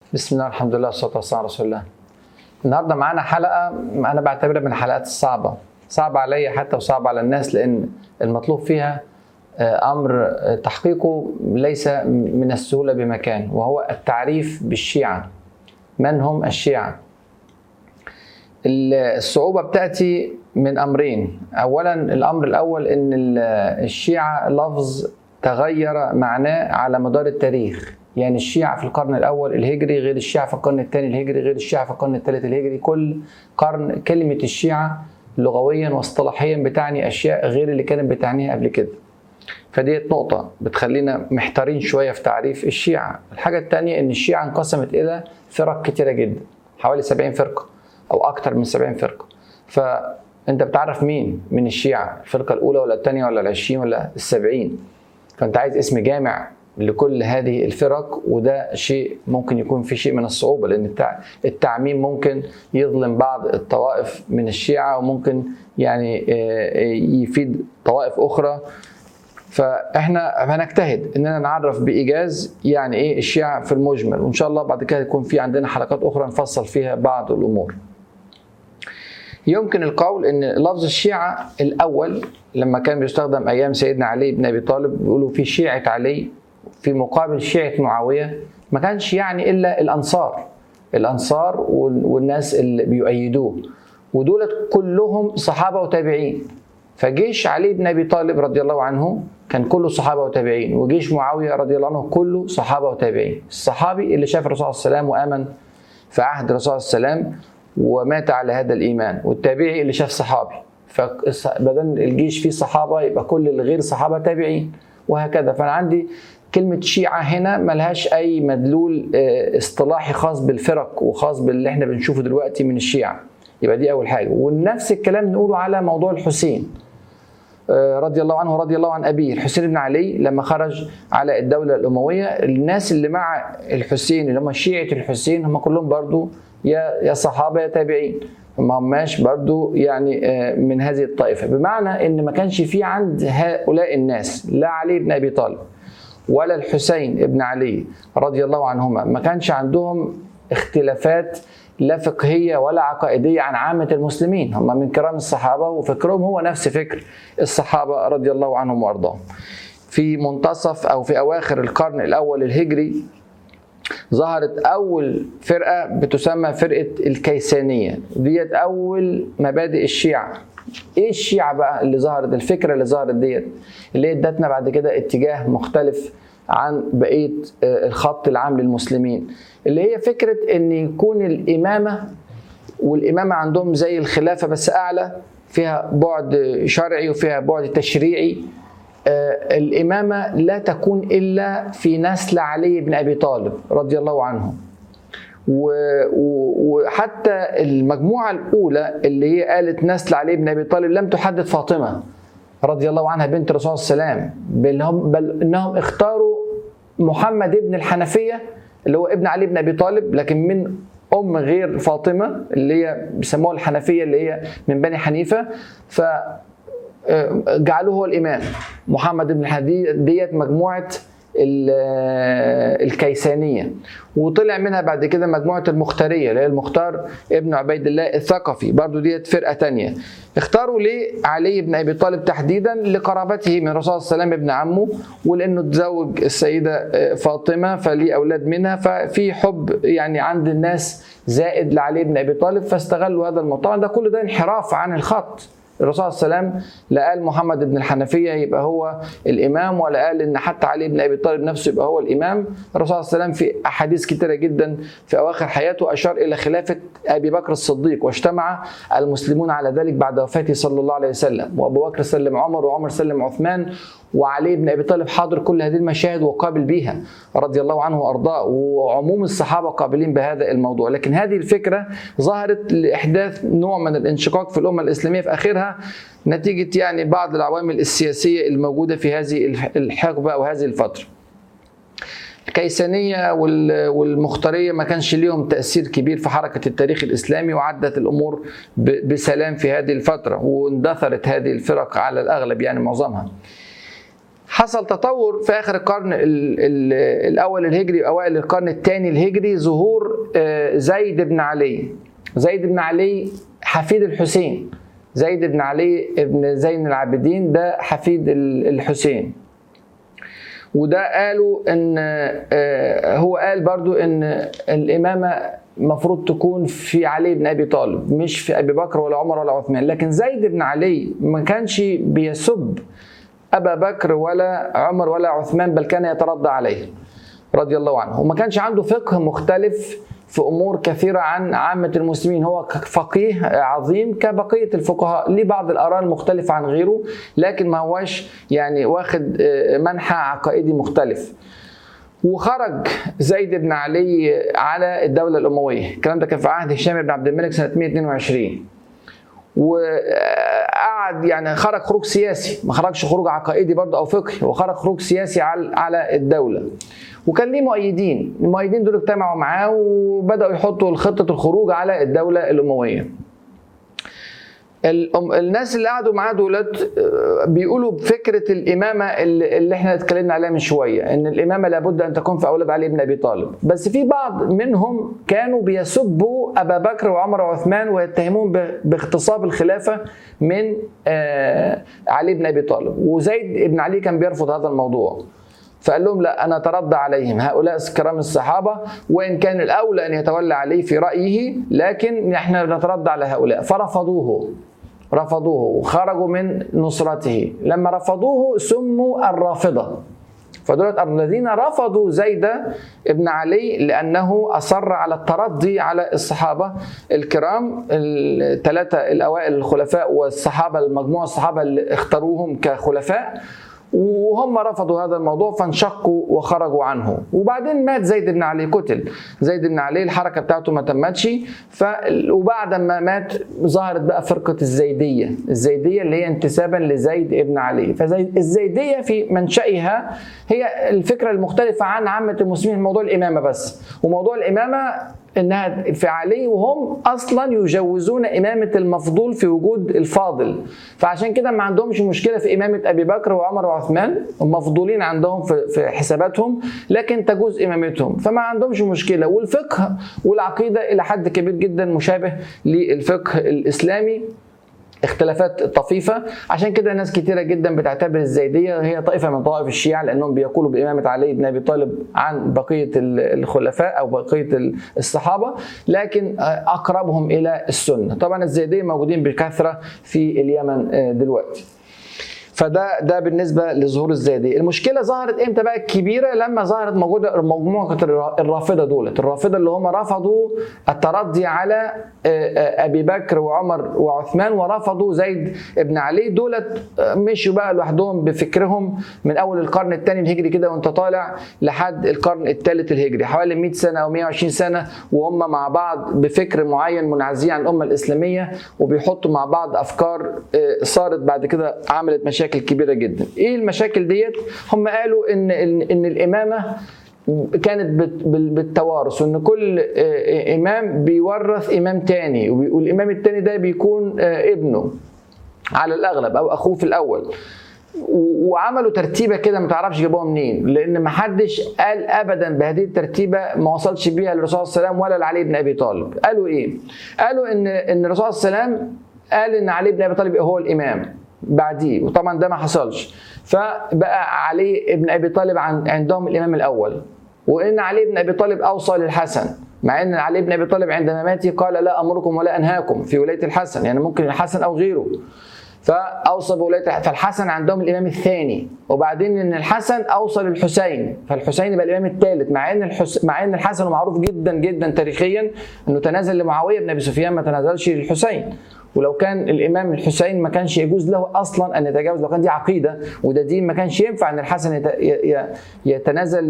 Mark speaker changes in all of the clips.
Speaker 1: بسم الله الحمد لله والصلاه والسلام على رسول الله. النهارده معانا حلقه انا بعتبرها من الحلقات الصعبه، صعبه عليا حتى وصعبه على الناس لان المطلوب فيها آه، امر آه، تحقيقه ليس من السهوله بمكان وهو التعريف بالشيعه. من هم الشيعه؟ الصعوبه بتاتي من امرين، اولا الامر الاول ان الشيعه لفظ تغير معناه على مدار التاريخ يعني الشيعة في القرن الأول الهجري غير الشيعة في القرن الثاني الهجري غير الشيعة في القرن الثالث الهجري كل قرن كلمة الشيعة لغويا واصطلاحيا بتعني أشياء غير اللي كانت بتعنيها قبل كده فديت نقطة بتخلينا محتارين شوية في تعريف الشيعة الحاجة الثانية إن الشيعة انقسمت إلى فرق كتيرة جدا حوالي 70 فرقة أو أكثر من 70 فرقة فأنت بتعرف مين من الشيعة الفرقة الأولى ولا الثانية ولا العشرين ولا السبعين فأنت عايز اسم جامع لكل هذه الفرق وده شيء ممكن يكون في شيء من الصعوبه لان التعميم ممكن يظلم بعض الطوائف من الشيعه وممكن يعني يفيد طوائف اخرى فاحنا هنجتهد اننا نعرف بايجاز يعني ايه الشيعه في المجمل وان شاء الله بعد كده يكون في عندنا حلقات اخرى نفصل فيها بعض الامور. يمكن القول ان لفظ الشيعه الاول لما كان بيستخدم ايام سيدنا علي بن ابي طالب بيقولوا في شيعه علي في مقابل شيعة معاوية ما كانش يعني إلا الأنصار الأنصار والناس اللي بيؤيدوه ودولت كلهم صحابة وتابعين فجيش علي بن أبي طالب رضي الله عنه كان كله صحابة وتابعين وجيش معاوية رضي الله عنه كله صحابة وتابعين الصحابي اللي شاف الرسول صلى الله عليه وسلم وآمن في عهد الرسول صلى الله عليه وسلم ومات على هذا الإيمان والتابعي اللي شاف صحابي فبدل الجيش فيه صحابة يبقى كل الغير صحابة تابعين وهكذا فأنا عندي كلمة شيعة هنا ملهاش أي مدلول اصطلاحي خاص بالفرق وخاص باللي احنا بنشوفه دلوقتي من الشيعة يبقى دي أول حاجة ونفس الكلام نقوله على موضوع الحسين رضي الله عنه ورضي الله عن أبيه الحسين بن علي لما خرج على الدولة الأموية الناس اللي مع الحسين اللي هم شيعة الحسين هم كلهم برضو يا يا صحابة يا تابعين ما هماش برضو يعني من هذه الطائفة بمعنى ان ما كانش في عند هؤلاء الناس لا علي بن أبي طالب ولا الحسين ابن علي رضي الله عنهما ما كانش عندهم اختلافات لا فقهية ولا عقائدية عن عامة المسلمين هم من كرام الصحابة وفكرهم هو نفس فكر الصحابة رضي الله عنهم وأرضاهم في منتصف أو في أواخر القرن الأول الهجري ظهرت أول فرقة بتسمى فرقة الكيسانية ديت أول مبادئ الشيعة ايه الشيعة بقى اللي ظهرت الفكرة اللي ظهرت ديت اللي هي ادتنا بعد كده اتجاه مختلف عن بقية الخط العام للمسلمين اللي هي فكرة ان يكون الامامة والامامة عندهم زي الخلافة بس اعلى فيها بعد شرعي وفيها بعد تشريعي الامامة لا تكون الا في نسل علي بن ابي طالب رضي الله عنه وحتى المجموعة الأولى اللي هي قالت نسل علي بن أبي طالب لم تحدد فاطمة رضي الله عنها بنت الرسول صلى الله عليه وسلم بل, هم بل إنهم اختاروا محمد ابن الحنفية اللي هو ابن علي بن أبي طالب لكن من أم غير فاطمة اللي هي بيسموها الحنفية اللي هي من بني حنيفة ف جعلوه هو الإمام محمد بن الحنفية ديت مجموعة الكيسانية وطلع منها بعد كده مجموعة المختارية اللي هي المختار ابن عبيد الله الثقفي برضو ديت فرقة تانية اختاروا ليه علي بن أبي طالب تحديدا لقرابته من الرسول صلى الله عليه وسلم ابن عمه ولأنه تزوج السيدة فاطمة فليه أولاد منها ففي حب يعني عند الناس زائد لعلي بن أبي طالب فاستغلوا هذا الموضوع ده كل ده انحراف عن الخط الرسول صلى الله عليه وسلم لا قال محمد بن الحنفية يبقى هو الإمام ولا قال إن حتى علي بن أبي طالب نفسه يبقى هو الإمام الرسول صلى الله عليه وسلم في أحاديث كثيرة جدا في أواخر حياته أشار إلى خلافة أبي بكر الصديق واجتمع المسلمون على ذلك بعد وفاته صلى الله عليه وسلم وأبو بكر سلم عمر وعمر سلم عثمان وعلي بن ابي طالب حاضر كل هذه المشاهد وقابل بها رضي الله عنه وارضاه وعموم الصحابه قابلين بهذا الموضوع لكن هذه الفكره ظهرت لاحداث نوع من الانشقاق في الامه الاسلاميه في اخرها نتيجه يعني بعض العوامل السياسيه الموجوده في هذه الحقبه او هذه الفتره الكيسانية والمختارية ما كانش ليهم تأثير كبير في حركة التاريخ الإسلامي وعدت الأمور بسلام في هذه الفترة واندثرت هذه الفرق على الأغلب يعني معظمها حصل تطور في اخر القرن ال ال الاول الهجري اوائل القرن الثاني الهجري ظهور آه، زيد بن علي زيد بن علي حفيد الحسين زيد بن علي بن زين العابدين ده حفيد الحسين وده قالوا ان آه، هو قال برضو ان الامامه المفروض تكون في علي بن ابي طالب مش في ابي بكر ولا عمر ولا عثمان لكن زيد بن علي ما كانش بيسب ابا بكر ولا عمر ولا عثمان بل كان يترضى عليه رضي الله عنه وما كانش عنده فقه مختلف في امور كثيره عن عامه المسلمين هو فقيه عظيم كبقيه الفقهاء ليه بعض الاراء المختلفه عن غيره لكن ما هوش يعني واخد آه، منحى عقائدي مختلف وخرج زيد بن علي على الدولة الأموية الكلام ده كان في عهد هشام بن عبد الملك سنة 122 وقعد يعني خرج خروج سياسي ما خرجش خروج عقائدي برضه او فقهي هو خرج خروج سياسي على على الدوله وكان ليه مؤيدين المؤيدين دول اجتمعوا معاه وبداوا يحطوا خطه الخروج على الدوله الامويه الناس اللي قعدوا معاه دولت آه، بيقولوا بفكره الامامه اللي احنا اتكلمنا عليها من شويه ان الامامه لابد ان تكون في اولاد علي بن ابي طالب بس في بعض منهم كانوا بيسبوا ابا بكر وعمر وعثمان ويتهمون باغتصاب الخلافه من آه، علي بن ابي طالب وزيد بن علي كان بيرفض هذا الموضوع فقال لهم لا انا اترضى عليهم هؤلاء كرام الصحابه وان كان الاولى ان يتولى عليه في رايه لكن احنا نترضى على هؤلاء فرفضوه رفضوه وخرجوا من نصرته لما رفضوه سموا الرافضة فدولت الذين رفضوا زيد ابن علي لأنه أصر على الترضي على الصحابة الكرام الثلاثة الأوائل الخلفاء والصحابة المجموعة الصحابة اللي اختاروهم كخلفاء وهم رفضوا هذا الموضوع فانشقوا وخرجوا عنه وبعدين مات زيد بن علي قتل زيد بن علي الحركة بتاعته ما تمتش ف... وبعد ما مات ظهرت بقى فرقة الزيدية الزيدية اللي هي انتسابا لزيد بن علي فالزيدية في منشأها هي الفكرة المختلفة عن عامة المسلمين موضوع الإمامة بس وموضوع الإمامة انها في علي وهم اصلا يجوزون امامه المفضول في وجود الفاضل فعشان كده ما عندهمش مشكله في امامه ابي بكر وعمر وعثمان مفضولين عندهم في حساباتهم لكن تجوز امامتهم فما عندهمش مشكله والفقه والعقيده الى حد كبير جدا مشابه للفقه الاسلامي اختلافات طفيفه عشان كده ناس كتيره جدا بتعتبر الزيديه هي طائفه من طوائف الشيعه لانهم بيقولوا بامامه علي بن ابي طالب عن بقيه الخلفاء او بقيه الصحابه لكن اقربهم الى السنه طبعا الزيديه موجودين بكثره في اليمن آه، دلوقتي فده ده بالنسبه لظهور الزيديه المشكله ظهرت امتى بقى الكبيره لما ظهرت موجوده مجموعه الرافضه دولت الرافضه اللي هم رفضوا التردي على آه، آه، ابي بكر وعمر وعثمان ورفضوا زيد بن علي دولت آه، مشوا بقى لوحدهم بفكرهم من اول القرن الثاني الهجري كده وانت طالع لحد القرن الثالث الهجري حوالي 100 سنه او 120 سنه وهم مع بعض بفكر معين منعزلين عن الامه الاسلاميه وبيحطوا مع بعض افكار صارت بعد كده عملت مشاكل مشاكل كبيره جدا ايه المشاكل ديت هم قالوا ان ان الامامه كانت بالتوارث وان كل آه، امام بيورث امام تاني والامام التاني ده بيكون آه، ابنه على الاغلب او اخوه في الاول وعملوا ترتيبه كده ما تعرفش جابوها منين لان ما حدش قال ابدا بهذه الترتيبه ما وصلش بيها للرسول صلى الله عليه وسلم ولا لعلي بن ابي طالب قالوا ايه قالوا ان ان الرسول صلى الله عليه وسلم قال ان علي بن ابي طالب هو الامام بعديه وطبعا ده ما حصلش فبقى علي بن ابي طالب عندهم الامام الاول وان علي بن ابي طالب اوصى للحسن مع ان علي بن ابي طالب عندما مات قال لا امركم ولا انهاكم في ولايه الحسن يعني ممكن الحسن او غيره فاوصى بولايه فالحسن عندهم الامام الثاني وبعدين ان الحسن اوصى للحسين فالحسين يبقى الامام الثالث مع ان الحس... مع ان الحسن معروف جدا جدا تاريخيا انه تنازل لمعاويه بن ابي سفيان ما تنازلش للحسين ولو كان الامام الحسين ما كانش يجوز له اصلا ان يتجاوز لو كان دي عقيده وده دين ما كانش ينفع ان الحسن يتنازل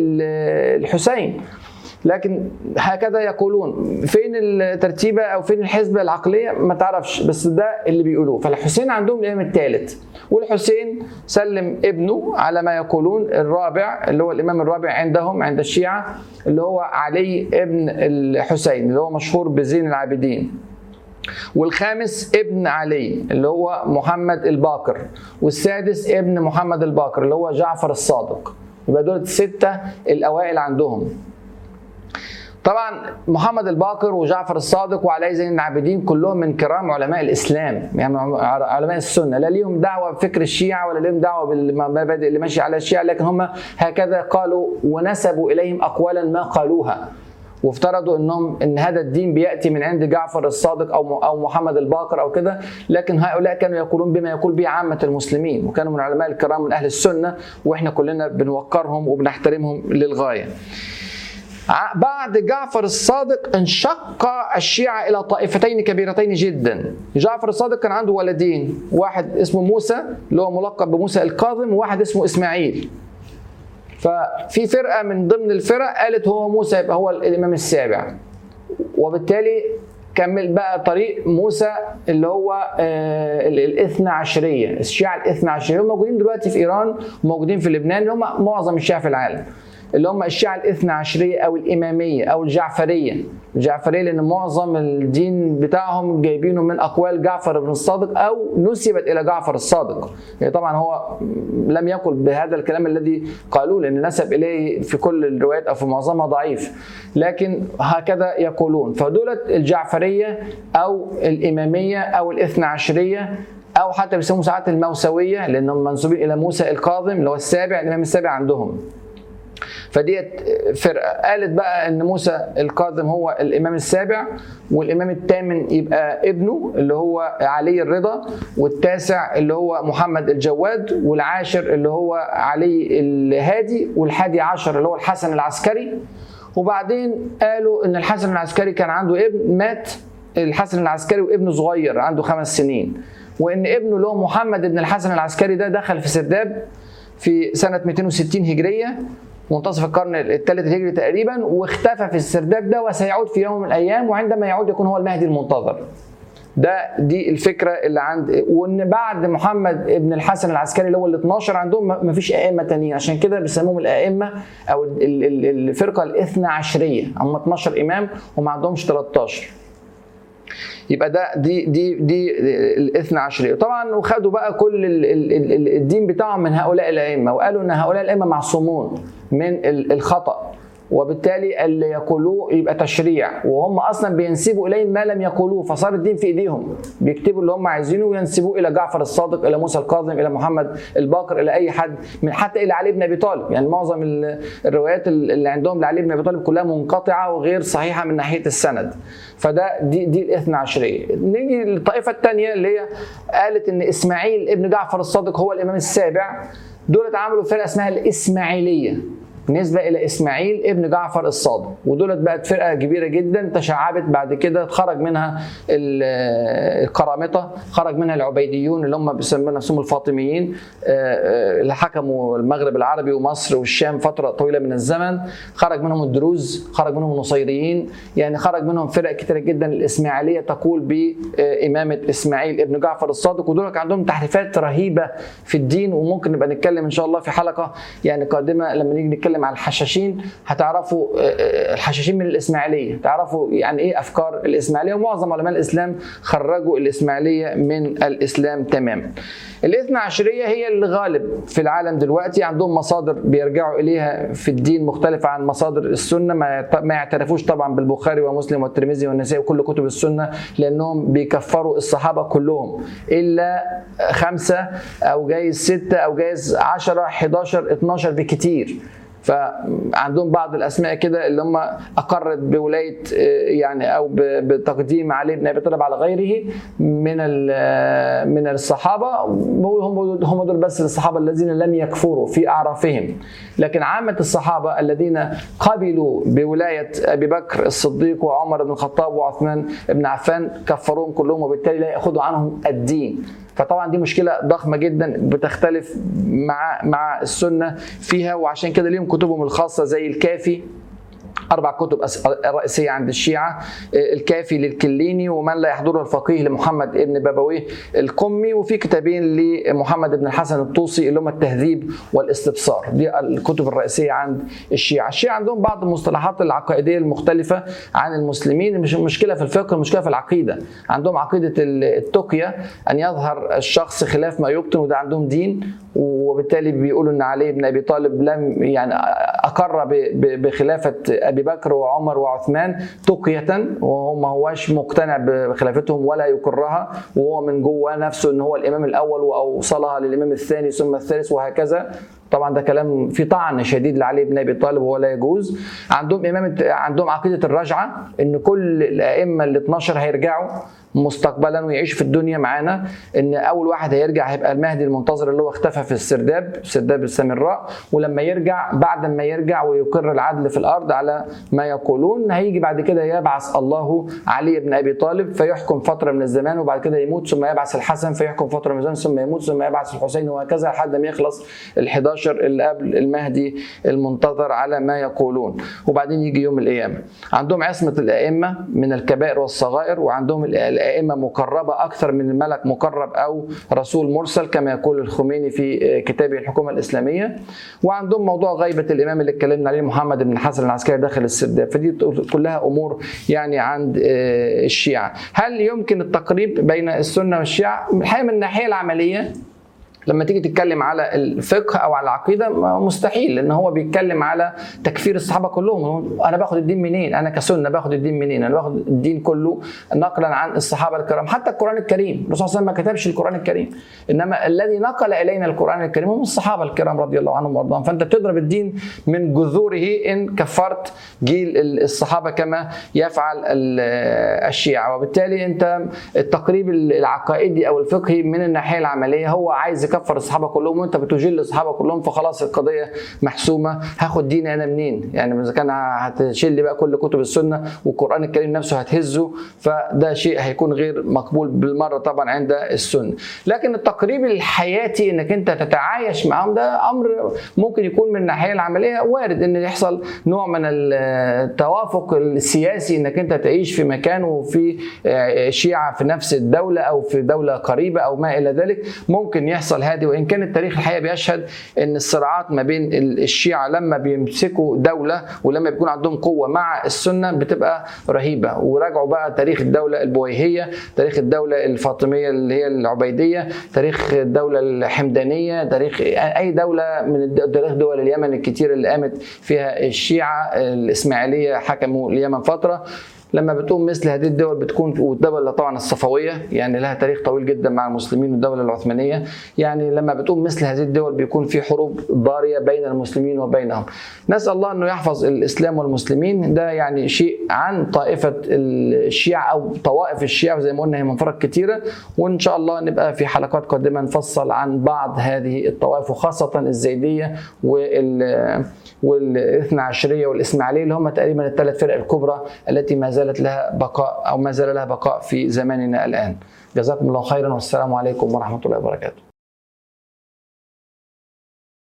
Speaker 1: للحسين لكن هكذا يقولون فين الترتيبه او فين الحسبه العقليه ما تعرفش بس ده اللي بيقولوه فالحسين عندهم الامام الثالث والحسين سلم ابنه على ما يقولون الرابع اللي هو الامام الرابع عندهم عند الشيعه اللي هو علي ابن الحسين اللي هو مشهور بزين العابدين والخامس ابن علي اللي هو محمد الباقر والسادس ابن محمد الباقر اللي هو جعفر الصادق يبقى دول الستة الأوائل عندهم طبعا محمد الباقر وجعفر الصادق وعلي زين العابدين كلهم من كرام علماء الاسلام يعني علماء السنه لا ليهم دعوه بفكر الشيعه ولا ليهم دعوه بالمبادئ اللي ماشيه على الشيعه لكن هم هكذا قالوا ونسبوا اليهم اقوالا ما قالوها وافترضوا انهم ان هذا الدين بياتي من عند جعفر الصادق او او محمد الباقر او كده لكن هؤلاء كانوا يقولون بما يقول به عامه المسلمين وكانوا من العلماء الكرام من اهل السنه واحنا كلنا بنوقرهم وبنحترمهم للغايه. بعد جعفر الصادق انشق الشيعة إلى طائفتين كبيرتين جدا جعفر الصادق كان عنده ولدين واحد اسمه موسى اللي هو ملقب بموسى الكاظم وواحد اسمه إسماعيل ففي فرقة من ضمن الفرق قالت هو موسى يبقى هو الإمام السابع وبالتالي كمل بقى طريق موسى اللي هو الاثنى عشرية الشيعة الاثنى عشرية هم موجودين دلوقتي في إيران وموجودين في لبنان اللي هم معظم الشيعة في العالم اللي هم الشيعة الاثنى عشرية أو الإمامية أو الجعفرية الجعفرية لأن معظم الدين بتاعهم جايبينه من أقوال جعفر بن الصادق أو نسبت إلى جعفر الصادق يعني طبعا هو لم يقل بهذا الكلام الذي قالوه لأن نسب إليه في كل الروايات أو في معظمها ضعيف لكن هكذا يقولون فدولت الجعفرية أو الإمامية أو الاثنى عشرية أو حتى بيسموه ساعات الموسوية لأنهم منسوبين إلى موسى الكاظم اللي هو السابع الإمام السابع عندهم فديت فرقه قالت بقى ان موسى الكاظم هو الامام السابع والامام الثامن يبقى ابنه اللي هو علي الرضا والتاسع اللي هو محمد الجواد والعاشر اللي هو علي الهادي والحادي عشر اللي هو الحسن العسكري وبعدين قالوا ان الحسن العسكري كان عنده ابن مات الحسن العسكري وابنه صغير عنده خمس سنين وان ابنه اللي هو محمد بن الحسن العسكري ده دخل في سرداب في سنه 260 هجريه منتصف القرن الثالث الهجري تقريبا واختفى في السرداب ده وسيعود في يوم من الايام وعندما يعود يكون هو المهدي المنتظر. ده دي الفكره اللي عند وان بعد محمد ابن الحسن العسكري اللي هو ال 12 عندهم ما فيش ائمه تانيين عشان كده بيسموهم الائمه او الفرقه الاثنى عشريه هم 12 امام وما عندهمش 13 يبقى ده دي دي دي الاثنى عشرية طبعا وخدوا بقى كل الدين بتاعهم من هؤلاء الائمه وقالوا ان هؤلاء الائمه معصومون من الخطا وبالتالي اللي يقولوه يبقى تشريع وهم اصلا بينسبوا اليهم ما لم يقولوه فصار الدين في ايديهم بيكتبوا اللي هم عايزينه وينسبوه الى جعفر الصادق الى موسى الكاظم الى محمد الباقر الى اي حد من حتى الى علي بن ابي طالب يعني معظم الروايات اللي عندهم لعلي بن ابي طالب كلها منقطعه وغير صحيحه من ناحيه السند فده دي دي الاثنى عشريه نيجي للطائفه الثانيه اللي هي قالت ان اسماعيل ابن جعفر الصادق هو الامام السابع دول عملوا فرقه اسمها الاسماعيليه نسبة إلى إسماعيل ابن جعفر الصادق ودولت بقت فرقة كبيرة جدا تشعبت بعد كده خرج منها القرامطة خرج منها العبيديون اللي هم بيسموا نفسهم الفاطميين اللي حكموا المغرب العربي ومصر والشام فترة طويلة من الزمن خرج منهم الدروز خرج منهم النصيريين يعني خرج منهم فرق كتيرة جدا الإسماعيلية تقول بإمامة إسماعيل ابن جعفر الصادق ودول عندهم تحريفات رهيبة في الدين وممكن نبقى نتكلم إن شاء الله في حلقة يعني قادمة لما نيجي نتكلم على الحشاشين هتعرفوا الحشاشين من الاسماعيليه تعرفوا يعني ايه افكار الاسماعيليه ومعظم علماء الاسلام خرجوا الاسماعيليه من الاسلام تماما الاثنى عشرية هي اللي غالب في العالم دلوقتي عندهم مصادر بيرجعوا إليها في الدين مختلفة عن مصادر السنة ما ما يعترفوش طبعا بالبخاري ومسلم والترمذي والنسائي وكل كتب السنة لأنهم بيكفروا الصحابة كلهم إلا خمسة أو جايز ستة أو جايز عشرة 11 12 بكتير فعندهم بعض الاسماء كده اللي هم اقرت بولايه يعني او بتقديم علي بن ابي طالب على غيره من من الصحابه هم هم دول بس الصحابه الذين لم يكفروا في اعرافهم لكن عامه الصحابه الذين قبلوا بولايه ابي بكر الصديق وعمر بن الخطاب وعثمان بن عفان كفروهم كلهم وبالتالي لا ياخذوا عنهم الدين فطبعا دي مشكله ضخمه جدا بتختلف مع مع السنه فيها وعشان كده ليهم كتبهم الخاصه زي الكافي أربع كتب رئيسية عند الشيعة الكافي للكليني ومن لا يحضره الفقيه لمحمد ابن بابويه القمي وفي كتابين لمحمد بن الحسن الطوسي اللي هم التهذيب والاستبصار دي الكتب الرئيسية عند الشيعة الشيعة عندهم بعض المصطلحات العقائدية المختلفة عن المسلمين مش المشكلة في الفقه المشكلة في العقيدة عندهم عقيدة التقية أن يظهر الشخص خلاف ما يبطن وده عندهم دين وبالتالي بيقولوا ان علي بن ابي طالب لم يعني اقر بخلافه ابي بكر وعمر وعثمان تقيه وهو ما هواش مقتنع بخلافتهم ولا يقرها وهو من جوه نفسه ان هو الامام الاول واوصلها للامام الثاني ثم الثالث وهكذا طبعا ده كلام في طعن شديد لعلي بن ابي طالب وهو لا يجوز عندهم امام عندهم عقيده الرجعه ان كل الائمه ال 12 هيرجعوا مستقبلا ويعيش في الدنيا معانا ان اول واحد هيرجع هيبقى المهدي المنتظر اللي هو اختفى في السرداب سرداب السامراء ولما يرجع بعد ما يرجع ويقر العدل في الارض على ما يقولون هيجي بعد كده يبعث الله علي بن ابي طالب فيحكم فتره من الزمان وبعد كده يموت ثم يبعث الحسن فيحكم فتره من الزمان ثم يموت ثم يبعث الحسين وهكذا لحد ما يخلص ال 11 اللي قبل المهدي المنتظر على ما يقولون وبعدين يجي يوم القيامه عندهم عصمه الائمه من الكبائر والصغائر وعندهم الائمه مقربه اكثر من الملك مقرب او رسول مرسل كما يقول الخميني في كتابه الحكومه الاسلاميه وعندهم موضوع غيبه الامام اللي اتكلمنا عليه محمد بن الحسن العسكري داخل السرداب فدي كلها امور يعني عند الشيعه هل يمكن التقريب بين السنه والشيعه الحقيقه من الناحيه العمليه لما تيجي تتكلم على الفقه او على العقيده مستحيل لان هو بيتكلم على تكفير الصحابه كلهم انا باخد الدين منين انا كسنه باخد الدين منين انا باخد الدين كله نقلا عن الصحابه الكرام حتى القران الكريم الرسول صلى الله عليه وسلم ما كتبش القران الكريم انما الذي نقل الينا القران الكريم هم الصحابه الكرام رضي الله عنهم وارضاهم فانت بتضرب الدين من جذوره ان كفرت جيل الصحابه كما يفعل الشيعه وبالتالي انت التقريب العقائدي او الفقهي من الناحيه العمليه هو عايز يكفر الصحابه كلهم وانت بتجل الصحابه كلهم فخلاص القضيه محسومه هاخد ديني انا منين؟ يعني اذا كان هتشيل بقى كل كتب السنه والقران الكريم نفسه هتهزه فده شيء هيكون غير مقبول بالمره طبعا عند السنه. لكن التقريب الحياتي انك انت تتعايش معاهم ده امر ممكن يكون من الناحيه العمليه وارد ان يحصل نوع من التوافق السياسي انك انت تعيش في مكان وفي شيعه في نفس الدوله او في دوله قريبه او ما الى ذلك ممكن يحصل هذه وان كان التاريخ الحقيقه بيشهد ان الصراعات ما بين الشيعه لما بيمسكوا دوله ولما بيكون عندهم قوه مع السنه بتبقى رهيبه وراجعوا بقى تاريخ الدوله البويهيه تاريخ الدوله الفاطميه اللي هي العبيديه تاريخ الدوله الحمدانيه تاريخ اي دوله من تاريخ دول اليمن الكتير اللي قامت فيها الشيعه الاسماعيليه حكموا اليمن فتره لما بتقوم مثل هذه الدول بتكون والدولة طبعا الصفوية يعني لها تاريخ طويل جدا مع المسلمين والدولة العثمانية يعني لما بتقوم مثل هذه الدول بيكون في حروب ضارية بين المسلمين وبينهم نسأل الله أنه يحفظ الإسلام والمسلمين ده يعني شيء عن طائفة الشيعة أو طوائف الشيعة زي ما قلنا هي من فرق كتيرة وإن شاء الله نبقى في حلقات قادمة نفصل عن بعض هذه الطوائف وخاصة الزيدية وال والاثنى عشرية والإسماعيلية اللي هم تقريبا الثلاث فرق الكبرى التي ما زالت لها بقاء أو ما زال لها بقاء في زماننا الآن جزاكم الله خيرا والسلام عليكم ورحمة الله وبركاته